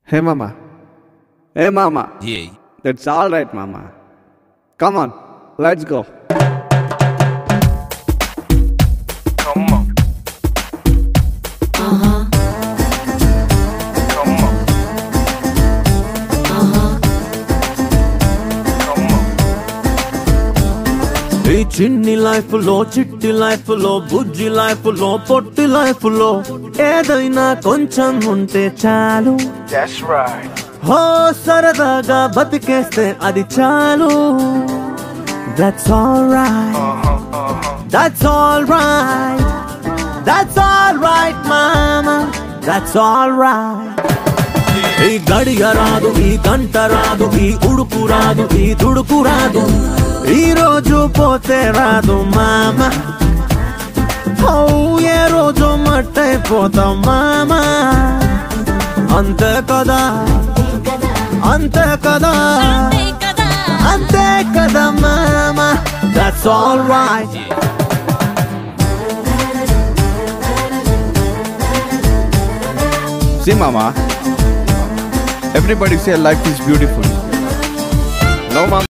Hey, mama. Hey, mama. Yeah. That's all right, mama. Come on, let's go. Come on. Come on. Come on. ఈ చిన్ని life లో చిట్టి life లో బుజ్జి life లో పొట్టి life లో ఏదైనా కొంచెం ఉంటే చాలు That's right. హో సరదాగా బతికేస్తే అది చాలు that's all right that's all right that's all right మామా దట్స్ ఆల్ రైట్ ఈ గడియ రాదు ఈ గంట రాదు ఈ ఉడుకు రాదు ఈ దుడుకు రాదు ఈ రోజు పోతే రాదు మామ ఓ ఏ రోజు మట్టైపోతాం మామ అంతే కదా అంతే కదా అంతే కదా మామ that's all right See, mama. Everybody say life is beautiful. No, mama.